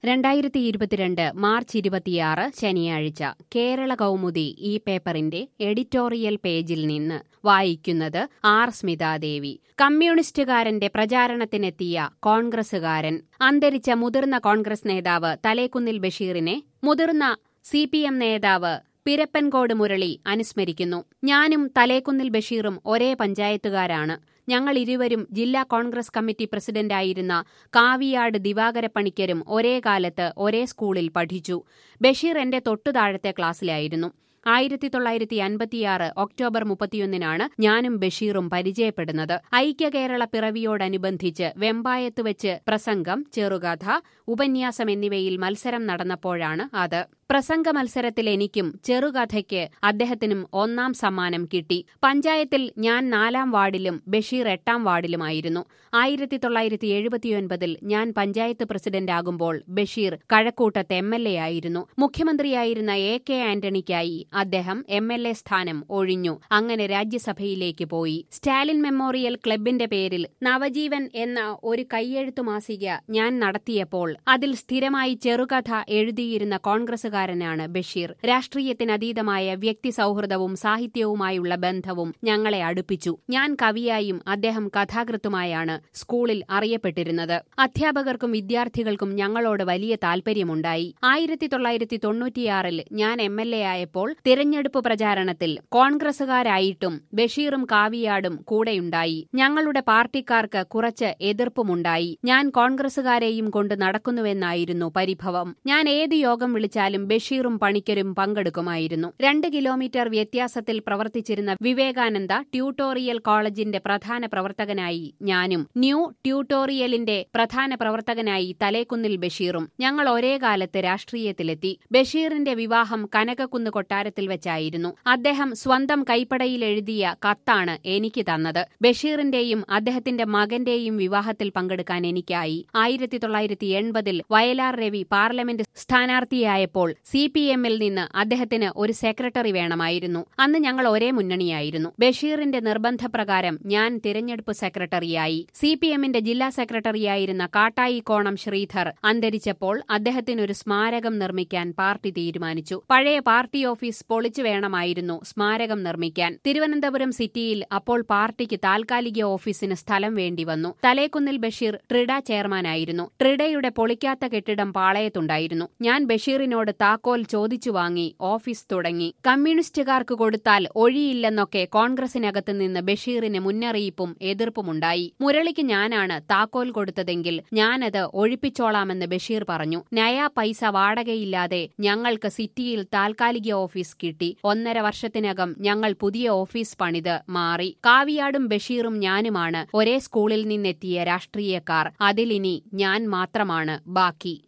രണ്ടായിരത്തി ഇരുപത്തിരണ്ട് മാർച്ച് ഇരുപത്തിയാറ് ശനിയാഴ്ച കേരള കൗമുദി ഈ പേപ്പറിന്റെ എഡിറ്റോറിയൽ പേജിൽ നിന്ന് വായിക്കുന്നത് ആർ സ്മിതാദേവി കമ്മ്യൂണിസ്റ്റുകാരന്റെ പ്രചാരണത്തിനെത്തിയ കോൺഗ്രസുകാരൻ അന്തരിച്ച മുതിർന്ന കോൺഗ്രസ് നേതാവ് തലേക്കുന്നിൽ ബഷീറിനെ മുതിർന്ന സി പി എം നേതാവ് പിരപ്പൻകോട് മുരളി അനുസ്മരിക്കുന്നു ഞാനും തലേക്കുന്നിൽ ബഷീറും ഒരേ പഞ്ചായത്തുകാരാണ് ഞങ്ങൾ ഇരുവരും ജില്ലാ കോൺഗ്രസ് കമ്മിറ്റി പ്രസിഡന്റായിരുന്ന കാവിയാട് ദിവാകര പണിക്കരും ഒരേ കാലത്ത് ഒരേ സ്കൂളിൽ പഠിച്ചു ബഷീർ എന്റെ തൊട്ടുതാഴത്തെ ക്ലാസ്സിലായിരുന്നു ആയിരത്തി തൊള്ളായിരത്തി അൻപത്തിയാറ് ഒക്ടോബർ മുപ്പത്തിയൊന്നിനാണ് ഞാനും ബഷീറും പരിചയപ്പെടുന്നത് ഐക്യ കേരള പിറവിയോടനുബന്ധിച്ച് വെമ്പായത്ത് വെച്ച് പ്രസംഗം ചെറുകഥ ഉപന്യാസം എന്നിവയിൽ മത്സരം നടന്നപ്പോഴാണ് അത് പ്രസംഗ മത്സരത്തിൽ എനിക്കും ചെറുകഥയ്ക്ക് അദ്ദേഹത്തിനും ഒന്നാം സമ്മാനം കിട്ടി പഞ്ചായത്തിൽ ഞാൻ നാലാം വാർഡിലും ബഷീർ എട്ടാം വാർഡിലുമായിരുന്നു ആയിരത്തി തൊള്ളായിരത്തി എഴുപത്തിയൊൻപതിൽ ഞാൻ പഞ്ചായത്ത് പ്രസിഡന്റാകുമ്പോൾ ബഷീർ കഴക്കൂട്ടത്ത് എം എൽ എ ആയിരുന്നു മുഖ്യമന്ത്രിയായിരുന്ന എ കെ ആന്റണിക്കായി അദ്ദേഹം എം എൽ എ സ്ഥാനം ഒഴിഞ്ഞു അങ്ങനെ രാജ്യസഭയിലേക്ക് പോയി സ്റ്റാലിൻ മെമ്മോറിയൽ ക്ലബിന്റെ പേരിൽ നവജീവൻ എന്ന ഒരു കൈയെഴുത്തു മാസിക ഞാൻ നടത്തിയപ്പോൾ അതിൽ സ്ഥിരമായി ചെറുകഥ എഴുതിയിരുന്ന കോൺഗ്രസുകാരനാണ് ബഷീർ രാഷ്ട്രീയത്തിനതീതമായ വ്യക്തി സൗഹൃദവും സാഹിത്യവുമായുള്ള ബന്ധവും ഞങ്ങളെ അടുപ്പിച്ചു ഞാൻ കവിയായും അദ്ദേഹം കഥാകൃത്തുമായാണ് സ്കൂളിൽ അറിയപ്പെട്ടിരുന്നത് അധ്യാപകർക്കും വിദ്യാർത്ഥികൾക്കും ഞങ്ങളോട് വലിയ താൽപര്യമുണ്ടായി ആയിരത്തി തൊള്ളായിരത്തി തൊണ്ണൂറ്റിയാറിൽ ഞാൻ എം എൽ എ ആയപ്പോൾ തിരഞ്ഞെടുപ്പ് പ്രചാരണത്തിൽ കോൺഗ്രസുകാരായിട്ടും ബഷീറും കാവിയാടും കൂടെയുണ്ടായി ഞങ്ങളുടെ പാർട്ടിക്കാർക്ക് കുറച്ച് എതിർപ്പുമുണ്ടായി ഞാൻ കോൺഗ്രസുകാരെയും കൊണ്ട് നടക്കുന്നുവെന്നായിരുന്നു പരിഭവം ഞാൻ ഏത് യോഗം വിളിച്ചാലും ബഷീറും പണിക്കരും പങ്കെടുക്കുമായിരുന്നു രണ്ട് കിലോമീറ്റർ വ്യത്യാസത്തിൽ പ്രവർത്തിച്ചിരുന്ന വിവേകാനന്ദ ട്യൂട്ടോറിയൽ കോളേജിന്റെ പ്രധാന പ്രവർത്തകനായി ഞാനും ന്യൂ ട്യൂട്ടോറിയലിന്റെ പ്രധാന പ്രവർത്തകനായി തലേക്കുന്നിൽ ബഷീറും ഞങ്ങൾ ഒരേ കാലത്ത് രാഷ്ട്രീയത്തിലെത്തി ബഷീറിന്റെ വിവാഹം കനകക്കുന്ന് കൊട്ടാരത്തിൽ വെച്ചായിരുന്നു അദ്ദേഹം സ്വന്തം കൈപ്പടയിൽ എഴുതിയ കത്താണ് എനിക്ക് തന്നത് ബഷീറിന്റെയും അദ്ദേഹത്തിന്റെ മകന്റെയും വിവാഹത്തിൽ പങ്കെടുക്കാൻ എനിക്കായി ആയിരത്തി തൊള്ളായിരത്തി എൺപതിൽ വയലാർ രവി പാർലമെന്റ് സ്ഥാനാർത്ഥിയായപ്പോൾ സി പി എമ്മിൽ നിന്ന് അദ്ദേഹത്തിന് ഒരു സെക്രട്ടറി വേണമായിരുന്നു അന്ന് ഞങ്ങൾ ഒരേ മുന്നണിയായിരുന്നു ബഷീറിന്റെ നിർബന്ധപ്രകാരം ഞാൻ തിരഞ്ഞെടുപ്പ് സെക്രട്ടറിയായി സി പി എമ്മിന്റെ ജില്ലാ സെക്രട്ടറിയായിരുന്ന കാട്ടായി കോണം ശ്രീധർ അന്തരിച്ചപ്പോൾ അദ്ദേഹത്തിനൊരു സ്മാരകം നിർമ്മിക്കാൻ പാർട്ടി തീരുമാനിച്ചു പഴയ പാർട്ടി ഓഫീസ് പൊളിച്ചു വേണമായിരുന്നു സ്മാരകം നിർമ്മിക്കാൻ തിരുവനന്തപുരം സിറ്റിയിൽ അപ്പോൾ പാർട്ടിക്ക് താൽക്കാലിക ഓഫീസിന് സ്ഥലം വേണ്ടി വന്നു തലേക്കുന്നിൽ ബഷീർ ട്രിഡ ചെയർമാനായിരുന്നു ട്രിഡയുടെ പൊളിക്കാത്ത കെട്ടിടം പാളയത്തുണ്ടായിരുന്നു ഞാൻ ബഷീറിനോട് താക്കോൽ ചോദിച്ചു വാങ്ങി ഓഫീസ് തുടങ്ങി കമ്മ്യൂണിസ്റ്റുകാർക്ക് കൊടുത്താൽ ഒഴിയില്ലെന്നൊക്കെ കോൺഗ്രസിനകത്ത് നിന്ന് ബഷീറിന് മുന്നറിയിപ്പും എതിർപ്പുമുണ്ടായി മുരളിക്ക് ഞാനാണ് താക്കോൽ കൊടുത്തതെങ്കിൽ ഞാനത് ഒഴിപ്പിച്ചോളാമെന്ന് ബഷീർ പറഞ്ഞു നയാ പൈസ വാടകയില്ലാതെ ഞങ്ങൾക്ക് സിറ്റിയിൽ താൽക്കാലിക ഓഫീസ് കിട്ടി ഒന്നര വർഷത്തിനകം ഞങ്ങൾ പുതിയ ഓഫീസ് പണിത് മാറി കാവിയാടും ബഷീറും ഞാനുമാണ് ഒരേ സ്കൂളിൽ നിന്നെത്തിയ രാഷ്ട്രീയക്കാർ അതിലിനി ഞാൻ മാത്രമാണ് ബാക്കി